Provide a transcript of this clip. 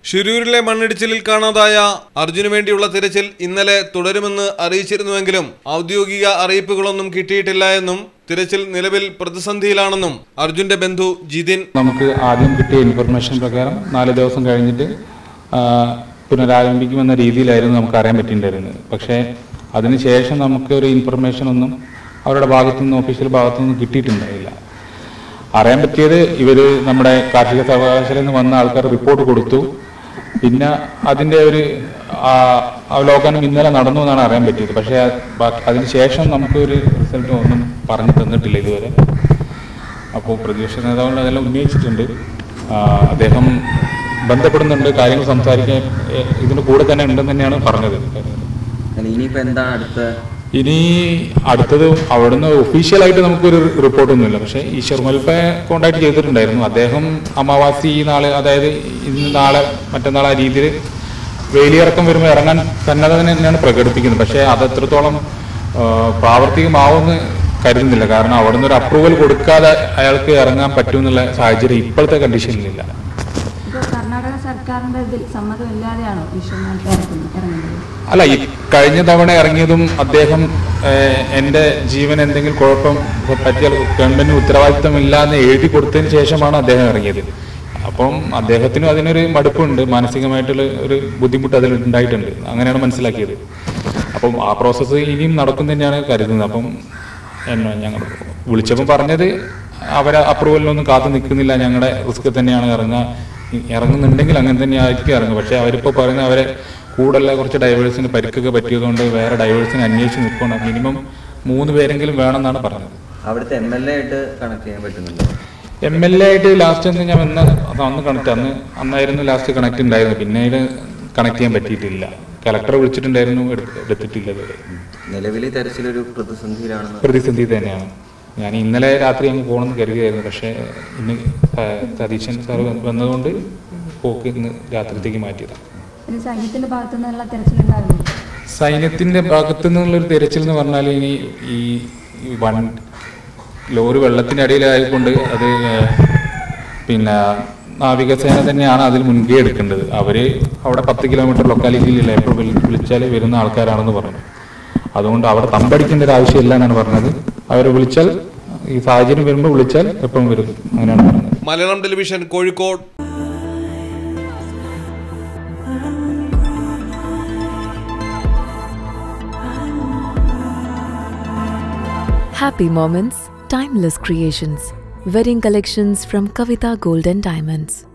ഷിരൂരിലെ മണ്ണിടിച്ചിലിൽ കാണാതായ അർജുന് വേണ്ടിയുള്ള തിരച്ചിൽ ഇന്നലെ തുടരുമെന്ന് അറിയിച്ചിരുന്നുവെങ്കിലും ഔദ്യോഗിക അറിയിപ്പുകളൊന്നും കിട്ടിയിട്ടില്ല എന്നും തിരച്ചിൽ നിലവിൽ പ്രതിസന്ധിയിലാണെന്നും അർജുന്റെ ബന്ധു ജിതിൻ നമുക്ക് ആദ്യം കിട്ടിയ ഇൻഫർമേഷൻ പ്രകാരം നാല് ദിവസം കഴിഞ്ഞിട്ട് ആ, പുനരാരംഭിക്കുമെന്ന രീതിയിലായിരുന്നു നമുക്ക് അറിയാൻ പറ്റിയിട്ടുണ്ടായിരുന്നത് പക്ഷേ അതിനുശേഷം നമുക്ക് ഒരു ഇൻഫർമേഷൻ ഒന്നും അവരുടെ ഭാഗത്തുനിന്ന് ഒഫീഷ്യൽ ഭാഗത്തുനിന്ന് കിട്ടിയിട്ടുണ്ടായില്ല അറിയാൻ പറ്റിയത് ഇവര് നമ്മുടെ കാർഷിക സർവകലാശാലയിൽ നിന്ന് വന്ന ആൾക്കാർ റിപ്പോർട്ട് കൊടുത്തു പിന്നെ അതിന്റെ ഒരു ആ, അവലോകനം ഇന്നലെ നടന്നു എന്നാണ് അറിയാൻ പറ്റിയത് പക്ഷേ ബാക്കി അതിനുശേഷം നമുക്ക് ഒരു റിസൾട്ട് ഒന്നും പറഞ്ഞു തന്നിട്ടില്ല ഇതുവരെ അപ്പോൾ പ്രതിപക്ഷ നേതാവുകൾ അതെല്ലാം ഉന്നയിച്ചിട്ടുണ്ട് ആ, അദ്ദേഹം ബന്ധപ്പെടുന്നുണ്ട് കാര്യങ്ങൾ സംസാരിക്കാൻ എ, ഇതിന് കൂടെ തന്നെ ഉണ്ടെന്ന് തന്നെയാണ് പറഞ്ഞത് അല്ല ഇനിയിപ്പോ എന്താണ് അടുത്ത ഇനി അടുത്തത് അവിടുന്ന് ഒഫീഷ്യലായിട്ട് നമുക്കൊരു റിപ്പോർട്ടൊന്നുമില്ല പക്ഷേ ഈശ്വർ മൽപ്പെ കോണ്ടാക്ട് ചെയ്തിട്ടുണ്ടായിരുന്നു അദ്ദേഹം അമാവാസി നാളെ അതായത് ഇന്ന് നാളെ മറ്റന്നാൾ ആ രീതിയിൽ വേലിയിറക്കം വരുമ്പോൾ ഇറങ്ങാൻ സന്നദ്ധ തന്നെയാണ് പ്രകടിപ്പിക്കുന്നത് പക്ഷേ അത് എത്രത്തോളം ആ, പ്രാവർത്തികമാവുമെന്ന് കരുതുന്നില്ല കാരണം അവിടുന്ന് ഒരു അപ്രൂവൽ കൊടുക്കാതെ അയാൾക്ക് ഇറങ്ങാൻ പറ്റുമെന്നുള്ള സാഹചര്യം ഇപ്പോഴത്തെ കണ്ടീഷനിലില്ല ഇപ്പോൾ കർണാടക സർക്കാരിന്റെ ഇതിൽ സമ്മതമില്ലാതെയാണോ വിശ്വനാഥ് ഇറക്കുന്നത് ഇറങ്ങുന്നത് അല്ല ഈ കഴിഞ്ഞ തവണ ഇറങ്ങിയതും അദ്ദേഹം ഏഹ്, എന്റെ ജീവൻ എന്തെങ്കിലും കുഴപ്പം പറ്റിയാൽ ഗവൺമെന്റിന് ഉത്തരവാദിത്തമില്ല എന്ന് എഴുതി കൊടുത്തതിന് ശേഷമാണ് അദ്ദേഹം ഇറങ്ങിയത് അപ്പം അദ്ദേഹത്തിനും അതിനൊരു മടുപ്പുണ്ട് മാനസികമായിട്ടുള്ള ഒരു ബുദ്ധിമുട്ട് അതിൽ ഉണ്ടായിട്ടുണ്ട് അങ്ങനെയാണ് മനസ്സിലാക്കിയത് അപ്പം ആ പ്രോസസ്സ് ഇനിയും നടക്കും തന്നെയാണ് കരുതുന്നത് അപ്പം എന്നെ ഞങ്ങൾ വിളിച്ചപ്പോൾ പറഞ്ഞത് അവരെ അപ്രൂവലിനൊന്നും കാത്തു നിൽക്കുന്നില്ല ഞങ്ങളുടെ റിസ്ക് തന്നെയാണ് ഇറങ്ങുക ഇറങ്ങുന്നുണ്ടെങ്കിൽ അങ്ങനെ തന്നെ ആയിരിക്കും ഇറങ്ങുക പക്ഷേ അവരിപ്പോൾ പറയുന്നത് അവരെ കൂടുതലുള്ള കുറച്ച് ഡൈവേഴ്സിന് പരിക്കൊക്കെ പറ്റിയതുകൊണ്ട് വേറെ ഡൈവേഴ്സിനെ അന്വേഷിച്ച് നിൽക്കണം മിനിമം മൂന്ന് പേരെങ്കിലും വേണമെന്നാണ് പറഞ്ഞത് അവിടുത്തെ എം എൽ എ ആയിട്ട് കണക്ട് ചെയ്യാൻ പറ്റുന്നുണ്ടോ എം എൽ എ ആയിട്ട് ലാസ്റ്റ് ഒന്ന് ഞാൻ വന്ന് അത് അന്ന് കണക്ട് അന്ന് അന്നായിരുന്നു ലാസ്റ്റ് കണക്ട് ഉണ്ടായിരുന്നത് പിന്നീട് കണക്ട് ചെയ്യാൻ പറ്റിയിട്ടില്ല കലക്ടറെ വിളിച്ചിട്ടുണ്ടായിരുന്നു എടു- എടുത്തിട്ടില്ല ഇതുവരെ നിലവിൽ തെരച്ചിലൊരു പ്രതിസന്ധിയിലാണെന്ന് പ്രതിസന്ധി തന്നെയാണ് ഞാൻ ഇന്നലെ രാത്രി അങ്ങ് പോകണമെന്ന് കരുതിയായിരുന്നു പക്ഷേ ഇന്ന് സ- സതീശൻ സാർ വന്നതുകൊണ്ട് പോക്ക് ഇന്ന് രാത്രിത്തേക്ക് മാറ്റിയതാണ് ഇനി സൈന്യത്തിന്റെ ഭാഗത്തു നിന്നുള്ള തിരച്ചിലുണ്ടായിരുന്നു സൈന്യത്തിന്റെ ഭാഗത്തു നിന്നുള്ളൊരു തിരച്ചിൽ എന്ന് പറഞ്ഞാൽ ഇനി ഈ ഈ വൺ ലോറി വെള്ളത്തിന്റെ അടിയിലായതുകൊണ്ട് അത് ഏഹ്, പിന്നെ നാവികസേന തന്നെയാണ് അതിൽ മുൻകൈ എടുക്കേണ്ടത് അവര് അവിടെ പത്ത് കിലോമീറ്റർ ലൊക്കാലിറ്റിയിലില്ല എപ്പോൾ വിളിച്ചാൽ വരുന്ന ആൾക്കാരാണെന്ന് പറഞ്ഞു അതുകൊണ്ട് അവിടെ തമ്പടിക്കേണ്ട ഒരു ആവശ്യമില്ല എന്നാണ് പറഞ്ഞത് അവരെ വിളിച്ചാൽ ഈ സാഹചര്യം വരുമ്പോൾ വിളിച്ചാൽ എപ്പോഴും വരും അങ്ങനെയാണ് പറഞ്ഞത് Malayalam television Kozhikode Happy Moments, Timeless Creations. Wedding collections from Kavita Gold and Diamonds.